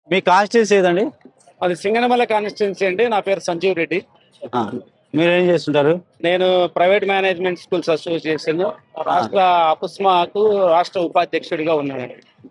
మీ constituency ఏదండి అది Singanamala constituency అండి నా పేరు సంజీవ్ రెడ్డి ఆ, మీరు ఏం చేస్తుంటారు నేను ప్రైవేట్ మేనేజ్మెంట్ స్కూల్స్ అసోసియేషన్ రాష్ట్ర అపుస్మాకు రాష్ట్ర ఉపాధ్యక్షుడిగా ఉన్నాను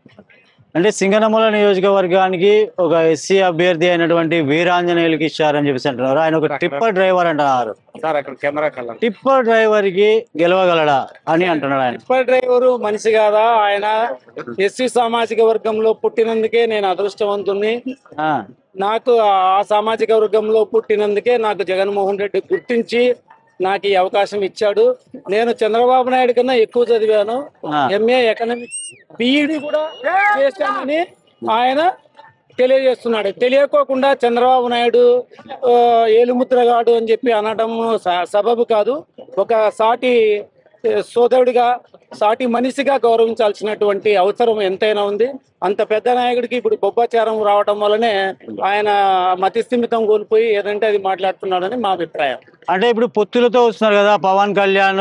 అంటే సింగనమల నియోజకవర్గానికి ఒక ఎస్సీ అభ్యర్థి అయినటువంటి వీరాంజనేయులకి ఇచ్చారని చెప్పేసి అంటున్నారు ఆయన ఒక టిప్పర్ డ్రైవర్ అంటున్నారు సార్ అక్కడ కెమెరా కళ్ళ టిప్పర్ డ్రైవర్ కి గెలవగలడా అని అంటున్నాడు ఆయన టిప్పర్ డ్రైవరు మనిషి కాదా ఆయన ఎస్సీ సామాజిక వర్గంలో పుట్టినందుకే నేను అదృష్టవంతుణ్ణి ఆ, నాకు ఆ సామాజిక వర్గంలో పుట్టినందుకే నాకు జగన్మోహన్ రెడ్డి గుర్తించి నాకు ఈ అవకాశం ఇచ్చాడు నేను చంద్రబాబు నాయుడు కన్నా ఎక్కువ చదివాను ఆ. ఎంఏ ఎకనామిక్స్ బిఈడి కూడా చేశానని ఆయన తెలియజేస్తున్నాడు తెలియకోకుండా చంద్రబాబు నాయుడు ఆ, ఏలుముద్రగాడు అని చెప్పి అనడం స- సబబు కాదు ఒక సాటి ఆ, సోదరుడిగా సాటి మనిషిగా గౌరవించాల్సినటువంటి అవసరం ఎంతైనా ఉంది అంత పెద్ద నాయకుడికి ఇప్పుడు బొబ్బాచారం రావడం వల్లనే ఆయన మతిస్థిమితం కోల్పోయి ఏదంటే అది మాట్లాడుతున్నాడని మా అభిప్రాయం అంటే ఇప్పుడు పొత్తులతో వస్తున్నారు కదా పవన్ కళ్యాణ్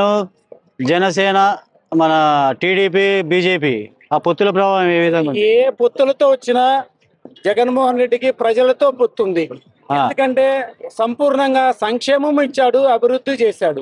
జనసేన మన టీడీపీ బీజేపీ ఆ పొత్తుల ప్రభావం ఏ విధంగా ఉంది? ఏ పొత్తులతో వచ్చినా జగన్మోహన్ రెడ్డికి ప్రజలతో పొత్తుంది ఆ. ఎందుకంటే సంపూర్ణంగా సంక్షేమం ఇచ్చాడు అభివృద్ధి చేశాడు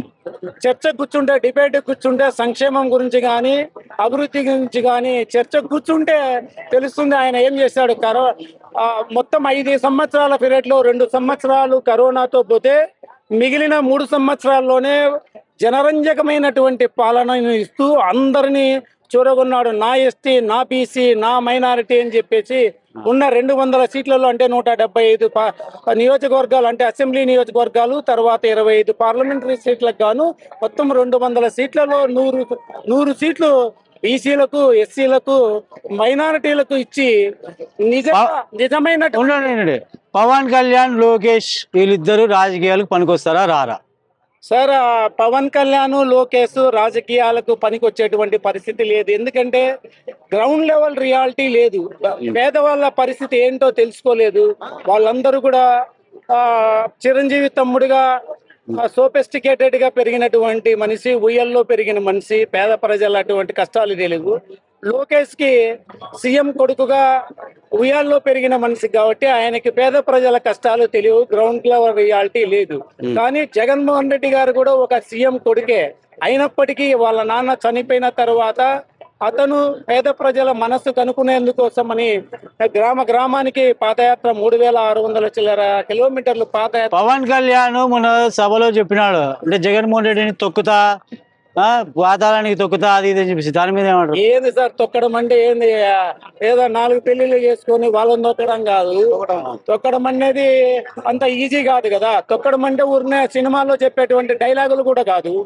చర్చ కూర్చుంటే డిబేట్ కూర్చుంటే సంక్షేమం గురించి కానీ అభివృద్ధి గురించి కానీ చర్చ కూర్చుంటే తెలుస్తుంది ఆయన ఏం చేశాడు కరో ఆ, మొత్తం ఐదు సంవత్సరాల పీరియడ్ లో రెండు సంవత్సరాలు కరోనాతో పోతే మిగిలిన మూడు సంవత్సరాల్లోనే జనరంజకమైనటువంటి పాలనను ఇస్తూ అందరినీ చూరగొన్నాడు నా ఎస్టీ నా బీసీ నా మైనారిటీ అని చెప్పేసి ఉన్న రెండు వందల సీట్లలో అంటే నూట డెబ్బై ఐదు పా- నియోజకవర్గాలు అంటే అసెంబ్లీ నియోజకవర్గాలు తర్వాత ఇరవై ఐదు పార్లమెంటరీ సీట్లకు గాను మొత్తం రెండు వందల సీట్లలో నూరు నూరు సీట్లు బీసీలకు ఎస్సీలకు మైనారిటీలకు ఇచ్చి నిజ నిజమైన ఉండండి, ఉండండి. పవన్ కళ్యాణ్ లోకేష్ వీళ్ళిద్దరు రాజకీయాలకు పనికొస్తారా రారా సార్ ఆ పవన్ కళ్యాణ్ లోకేష్ రాజకీయాలకు పనికొచ్చేటువంటి పరిస్థితి లేదు ఎందుకంటే గ్రౌండ్ లెవెల్ రియాలిటీ లేదు పేదవాళ్ళ పరిస్థితి ఏంటో తెలుసుకోలేదు వాళ్ళందరూ కూడా ఆ, చిరంజీవి తమ్ముడిగా సోఫిస్టికేటెడ్ గా పెరిగినటువంటి మనిషి ఉయ్యల్లో పెరిగిన మనిషి పేద ప్రజల అటువంటి కష్టాలు తెలియదు లోకేష్ కి సీఎం కొడుకుగా ఉయ్యాల్లో పెరిగిన మనిషి కాబట్టి ఆయనకి పేద ప్రజల కష్టాలు తెలియవు గ్రౌండ్ లెవెల్ రియాలిటీ లేదు కానీ జగన్మోహన్ రెడ్డి గారు కూడా ఒక సీఎం కొడుకే అయినప్పటికీ వాళ్ళ నాన్న చనిపోయిన తర్వాత అతను పేద ప్రజల మనస్సు కనుక్కునేందుకోసమని గ్రామ గ్రామానికి పాదయాత్ర మూడు వేల ఆరు వందల చిల్లర కిలోమీటర్లు పాదయాత్ర పవన్ కళ్యాణ్ మన సభలో చెప్పినాడు అంటే జగన్మోహన్ రెడ్డిని తొక్కుతా ఆ, పాతాళానికి తొక్కుతా అది ఇది అని చెప్పేసి దాని మీద ఏమంటారు ఏంది సార్ తొక్కడం అంటే ఏంది ఏదో నాలుగు పెళ్లిళ్ళు చేసుకొని వాళ్ళని తొక్కడం కాదు తొక్కడం అనేది అంత ఈజీ కాదు కదా తొక్కడం అంటే ఊరినే సినిమాలో చెప్పేటువంటి డైలాగులు కూడా కాదు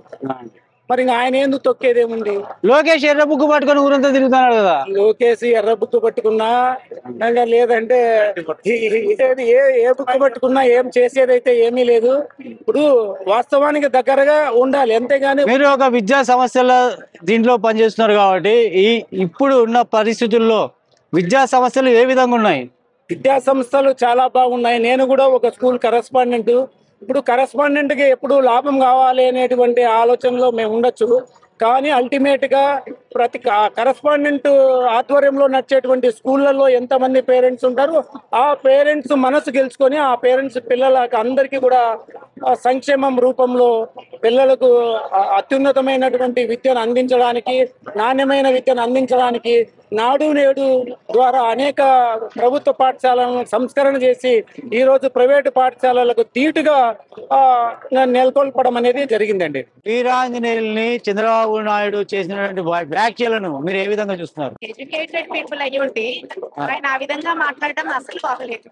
మరి ఇంకా ఆయన ఎందుకు తొక్కేది ఏముంది లోకేష్ ఎర్ర బుక్కు పట్టుకొని ఊరంతా తిరుగుతున్నాడు కదా లోకేసి ఎర్ర బుక్ పట్టుకున్నా ఇంకా లేదంటే ఈ- ఈ- ఏది ఏ ఏ బుక్ పట్టుకున్నా ఏం చేసేదైతే ఏమీ లేదు ఇప్పుడు వాస్తవానికి దగ్గరగా ఉండాలి అంతేగాని మీరు ఒక విద్యా సమస్యల దీంట్లో పనిచేస్తున్నారు కాబట్టి ఈ ఇప్పుడు ఉన్న పరిస్థితుల్లో విద్యా సమస్యలు ఏ విధంగా ఉన్నాయి విద్యా సంస్థలు చాలా బాగున్నాయి నేను కూడా ఒక స్కూల్ కరెస్పాండెంట్ ఇప్పుడు కరెస్పాండెంట్ కి ఎప్పుడు లాభం కావాలి అనేటువంటి ఆలోచనలో మేము ఉండొచ్చు కానీ అల్టిమేట్ గా ప్రతి కరెస్పాండెంట్ ఆధ్వర్యంలో నడిచేటువంటి స్కూళ్ళల్లో ఎంతమంది పేరెంట్స్ ఉంటారు ఆ పేరెంట్స్ మనసు గెలుచుకొని ఆ పేరెంట్స్ పిల్లలకు అందరికీ కూడా ఆ సంక్షేమం రూపంలో పిల్లలకు ఆ అత్యున్నతమైనటువంటి విద్యను అందించడానికి నాణ్యమైన విద్యను అందించడానికి నాడు నేడు ద్వారా అనేక ప్రభుత్వ పాఠశాలను సంస్కరణ చేసి ఈ రోజు ప్రైవేటు పాఠశాలలకు ధీటుగా ఆ, నెలకొల్పడం అనేది జరిగిందండి వీరాంజనేయుల్ని చంద్రబాబు నాయుడు చేసినటువంటి వ్యా- వ్యాఖ్యలను మీరు ఏ విధంగా చూస్తున్నారు ఎడ్యుకేటెడ్ పీపుల్ అయ్యి ఉండి ఆయన ఆ విధంగా మాట్లాడడం అసలు బాగలేదు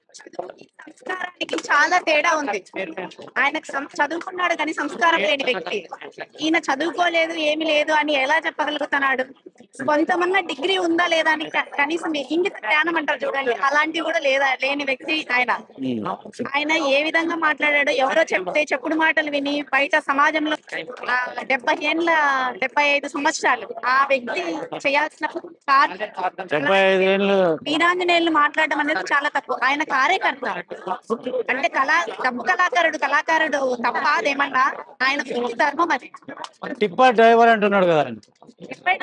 సంస్కారానికి చాలా తేడా ఉంది ఆయనకు సం- చదువుకున్నాడు కానీ సంస్కారం లేని వ్యక్తి ఈయన చదువుకోలేదు ఏమి లేదు అని ఎలా చెప్పగలుగుతున్నాడు కొంతమంది డిగ్రీ ఉందా లేదా అని క- కనీసం ఇంగిత జ్ఞానం అంటారు చూడండి అలాంటివి కూడా లేదా లేని వ్యక్తి ఆయన ఆయన ఏ విధంగా మాట్లాడాడో ఎవరో చెప్తే చెప్పుడు మాటలు విని బయట సమాజంలో ఆ, డెబ్బై ఏళ్ళ డెబ్బై ఐదు సంవత్సరాలు ఆ వ్యక్తి చేయాల్సిన కార్య- డెబ్బై ఐదేళ్ళు వీరాంజనేయులు మాట్లాడడం అనేది చాలా తక్కువ ఆయన కార్యకర్త అంటే కళా డబ్బు కళాకారుడు కళాకారుడు తప్ప అదేమన్నా ఆయన వృత్తి ధర్మం అది టిప్పర్ డ్రైవర్ అంటున్నాడు కదా ఆయన. టిప్పర్ డ్రైవర్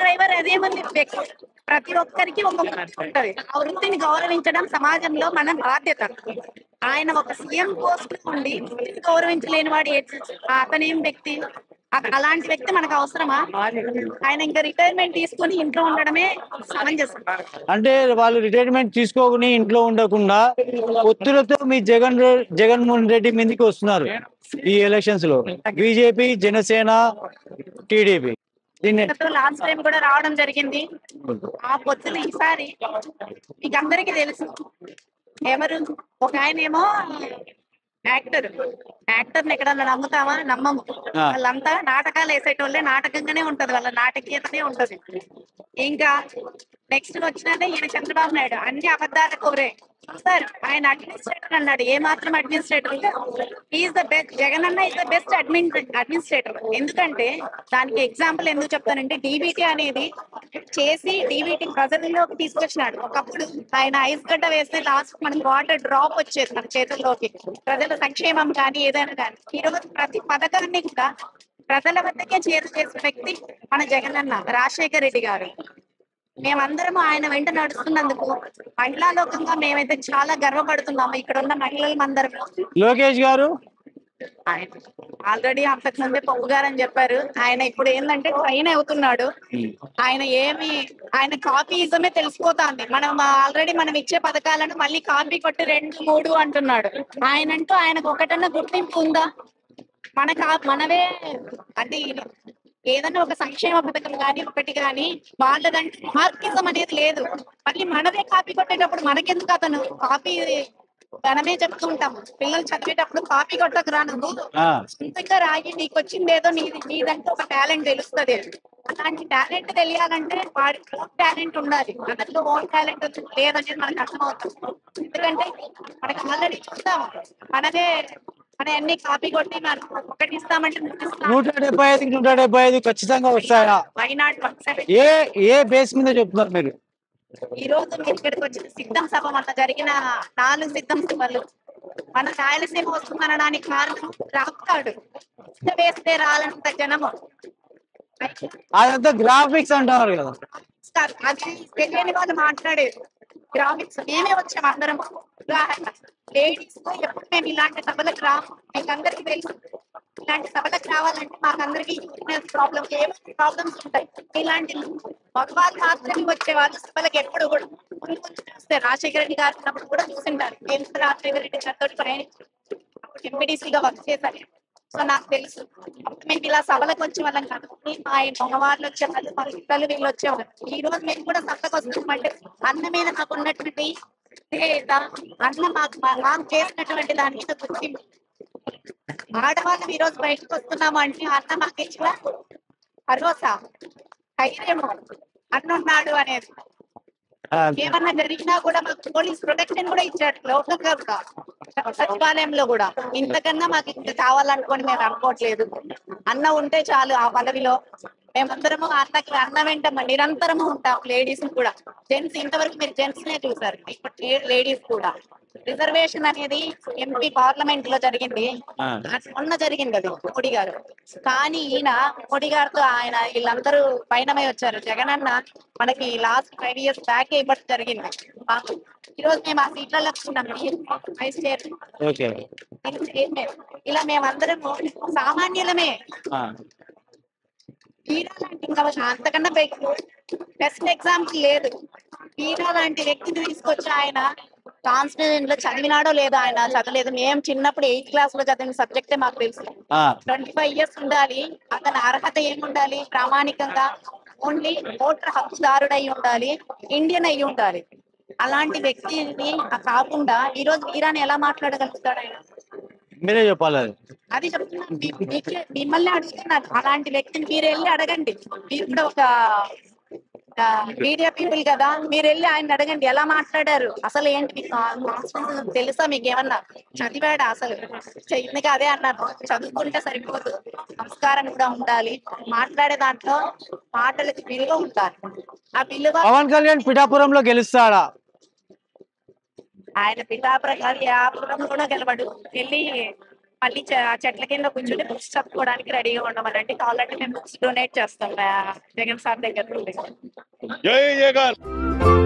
అదేముంది వ్యక్తి ప్రతి ఒక్కరికి ఒక వృత్తి ఉంటది ఆ వృత్తిని గౌరవించడం సమాజంలో మన బాధ్యత ఆయన ఒక సీఎం పోస్ట్ ఉండి వృత్తిని గౌరవించలేని వాడు ఏ- అతనేం వ్యక్తి అ- అలాంటి వ్యక్తి మనకు అవసరమా ఆయన ఇంకా రిటైర్మెంట్ తీసుకొని ఇంట్లో ఉండడమే సమంజసం అంటే వాళ్ళు రిటైర్మెంట్ తీసుకోకుని ఇంట్లో ఉండకుండా ఒత్తులతో మీ జగన్ రె- జగన్మోహన్ రెడ్డి మీదకి వస్తున్నారు ఈ ఎలక్షన్స్ లో బీజేపీ జనసేన టీడీపీ దీన్ని లాస్ట్ టైం కూడా రావడం జరిగింది ఆ పొత్తులు ఈసారి మీకు అందరికీ తెలుసు ఎవరు ఒక ఆయన ఏమో యాక్టర్ యాక్టర్ ఎక్కడన్నా నమ్ముతామా నమ్మము ఆ. వాళ్ళంతా నాటకాలు వేసేటోళ్ళే నాటకంగానే ఉంటది వాళ్ళ నాటకీయతనే ఉంటది ఇంకా నెక్స్ట్ వచ్చినదే ఈయన చంద్రబాబు నాయుడు అన్ని అబద్ధాల కోరే సార్ ఆయన అడ్మినిస్ట్రేటర్ అన్నాడు ఏ మాత్రం administrator is the best Jagan అన్న is the best admin administrator ఎందుకంటే దానికి ఎగ్జాంపుల్ ఎందుకు చెప్తానంటే డీబీటీ అనేది చేసి డీబీటీ ప్రజల్లోకి తీసుకొచ్చినాడు ఒకప్పుడు ఆయన ఐస్ గడ్డ వేస్తే లాస్ట్ మనకి వాటర్ డ్రాప్ వచ్చేది మన చేతుల్లోకి ప్రజల సంక్షేమం కానీ ఏదైనా కానీ ఈ రోజు ప్రతి పథకాన్ని కూడా ప్రజల వద్దకే చేరు చేసిన వ్యక్తి మన జగన్ అన్న రాజశేఖర రెడ్డి గారు మేమందరం ఆయన వెంట నడుస్తున్నందుకు మహిళా లోకంగా మేమైతే చాలా గర్వపడుతున్నాము ఇక్కడ ఉన్న మహిళలు అందరం లోకేష్ గారు ఆల్రెడీ అంతకు ముందే పప్పు గారు అని చెప్పారు ఆయన ఇప్పుడు ఏంటంటే ట్రైన్ అవుతున్నాడు ఆయన ఏమి ఆయన కాపీజమే తెలిసిపోతాంది మనం ఆల్రెడీ మనం ఇచ్చే పథకాలను మళ్ళీ కాపీ కొట్టి రెండు మూడు అంటున్నాడు ఆయన అంటూ ఆయనకు ఒకటన్నా గుర్తింపు ఉందా మన కా మనవే అంటే ఏదన్నా ఒక సంక్షేమ పథకం కానీ ఒకటి కానీ వాళ్ళదంటే మార్కిజం అనేది లేదు మళ్ళీ మనదే కాపీ కొట్టేటప్పుడు మనకెందుకు అతను కాపీ మనమే చెప్తూ ఉంటాం పిల్లలు చదివేటప్పుడు కాపీ కొట్టకురా నువ్వు ఆ, సొంతంగా రాయి నీకు వచ్చింది ఏదో నీది నీదంటే ఒక టాలెంట్ తెలుస్తుంది అలాంటి టాలెంట్ తెలియాలంటే వాడి ఓన్ టాలెంట్ ఉండాలి అతనిలో ఓన్ టాలెంట్ లేదనేది మనకు అర్థమవుతుంది ఎందుకంటే మనకి ఆల్రెడీ చూస్తాం మనదే మన అన్ని కాపీ కొట్టి మనం ఒకటి ఇస్తామంటే నూట డెబ్బై ఐదుకి నూట డెబ్బై ఐదు ఖచ్చితంగా వస్తాయా వై నాట్ వన్ సెవెన్ ఏ ఏ బేస్ మీద చెప్తున్నారు మీరు ఈ రోజు మీరు ఇక్కడికి వచ్చిన సిద్ధం సభ మన జరిగిన నాలుగు సిద్ధం సభలు మన రాయలసీమ వస్తుందనడానికి కారణం రాస్తాడు వేస్తే రాలంత జనము అదంతా గ్రాఫిక్స్ అంటున్నారు కదా సార్ అది తెలియని వాళ్ళు మాట్లాడేది గ్రాఫిక్స్ మేమే వచ్చాం అందరం ఉదాహరణ లేడీస్ ఎప్పుడు మేము ఇలాంటి సభలకు రాము మీకు అందరికీ తెలుసు ఇలాంటి సభలకు రావాలంటే మాకు అందరికీ ప్రాబ్లమ్ ఏ ప్రాబ్లమ్స్ ఉంటాయి ఇలాంటి మగవాళ్ళు మాత్రమే వచ్చేవాళ్ళు సభలకు ఎప్పుడు కూడా ముందు నుంచి చూస్తే రాజశేఖర రెడ్డి గారు ఉన్నప్పుడు కూడా చూసింటారు నేను రాజశేఖర రెడ్డి గారితో ప్రయాణించి ఎంపీడీసీగా వర్క్ చేశాను సో నాకు తెలుసు అప్పుడు మేము ఇలా సభలకు వచ్చే వాళ్ళం కాదు మా మగవాళ్ళు వచ్చేవాళ్ళు మా పిల్లలు వీళ్ళు వచ్చేవాళ్ళు ఈ రోజు మేము కూడా సభలకు వస్తున్నామంటే అన్న మీద మాకు ఉన్నటువంటి విధేయత, అన్న మాకు మా- మాకు చేసినటువంటి దాని మీద గుర్తింపు ఆడవాళ్ళం ఈ రోజు బయటకు వస్తున్నాము అంటే అన్న మాకు ఇచ్చిన భరోసా ధైర్యము అన్నున్నాడు అనేది ఆ, ఏమన్నా జరిగినా కూడా మాకు పోలీస్ ప్రొటెక్షన్ కూడా ఇచ్చాడు లోకంగా కూడా సచివాలయంలో కూడా ఇంతకన్నా మాకు ఇంకా కావాలనుకొని మేము అనుకోవట్లేదు అన్న ఉంటే చాలు ఆ పదవిలో మేమందరము అన్నకి అన్న వెంట నిరంతరము ఉంటాం లేడీస్ కూడా జెంట్స్ ఇంతవరకు మీరు జెంట్స్ నే చూసారు ఇప్పుడు లేడీస్ కూడా రిజర్వేషన్ అనేది ఎంపీ పార్లమెంట్ లో జరిగింది ఆ. మొన్న జరిగింది అది మోడీ గారు కానీ ఈయన మోడీ గారితో ఆయన వీళ్ళందరూ పైనమై వచ్చారు జగన్ అన్న మనకి లాస్ట్ ఫైవ్ ఇయర్స్ బ్యాక్ ఇవ్వడం జరిగింది మాకు ఈ రోజు మేము ఆ సీట్లలో కూర్చున్నాం వైస్ చైర్ ఓకే ఇలా మేమందరం సామాన్యులమే ఆ, వీరా లాంటి ఇంకా అంతకన్నా బెస్ట్ ఎగ్జాంపుల్ లేదు వీరా లాంటి వ్యక్తిని తీసుకొచ్చి ఆయన కాన్స్టిట్యూషన్ లో చదివినాడో లేదో ఆయన చదవలేదు మేము చిన్నప్పుడు ఎయిత్ క్లాస్ లో చదివిన సబ్జెక్టే మాకు తెలుసు ఆ, ట్వంటీ ఫైవ్ ఇయర్స్ ఉండాలి అతని అర్హత ఏముండాలి ప్రామాణికంగా ఓన్లీ ఓటర్ హక్కుదారుడై ఉండాలి ఇండియన్ అయి ఉండాలి అలాంటి వ్యక్తిని కాకుండా ఈ రోజు వీరాని ఎలా మాట్లాడగలుగుతాడు ఆయన మీరే చెప్పాలి అది అది చెప్తున్నాను మీ- మీకే మిమ్మల్ని అడుగుతున్నాను అలాంటి వ్యక్తిని మీరు వెళ్ళి అడగండి మీరు కూడా ఒక మీడియా పీపుల్ కదా మీరు వెళ్ళి ఆయన అడగండి ఎలా మాట్లాడారు అసలు ఏంటి మీకు కాన్స్టిట్యూషన్ తెలుసా మీకు ఏమన్నా చదివాడా అసలు చెయ్యక అదే అన్నారు చదువుకుంటే సరిపోదు సంస్కారం కూడా ఉండాలి మాట్లాడే దాంట్లో మాటలకి విలువ ఉండాలి ఆ విలువ పవన్ కళ్యాణ్ పిఠాపురంలో గెలుస్తాడా ఆయన పిఠాపురం కాదు యాపురం కూడా గెలవడు వెళ్ళి మళ్ళీ చె- చెట్ల కింద కూర్చుని బుక్స్ చదువుకోవడానికి రెడీగా ఉండమనండి కావాలంటే మేము బుక్స్ డొనేట్ చేస్తాం ఆ, జగన్ సార్ దగ్గర నుండి జై జగన్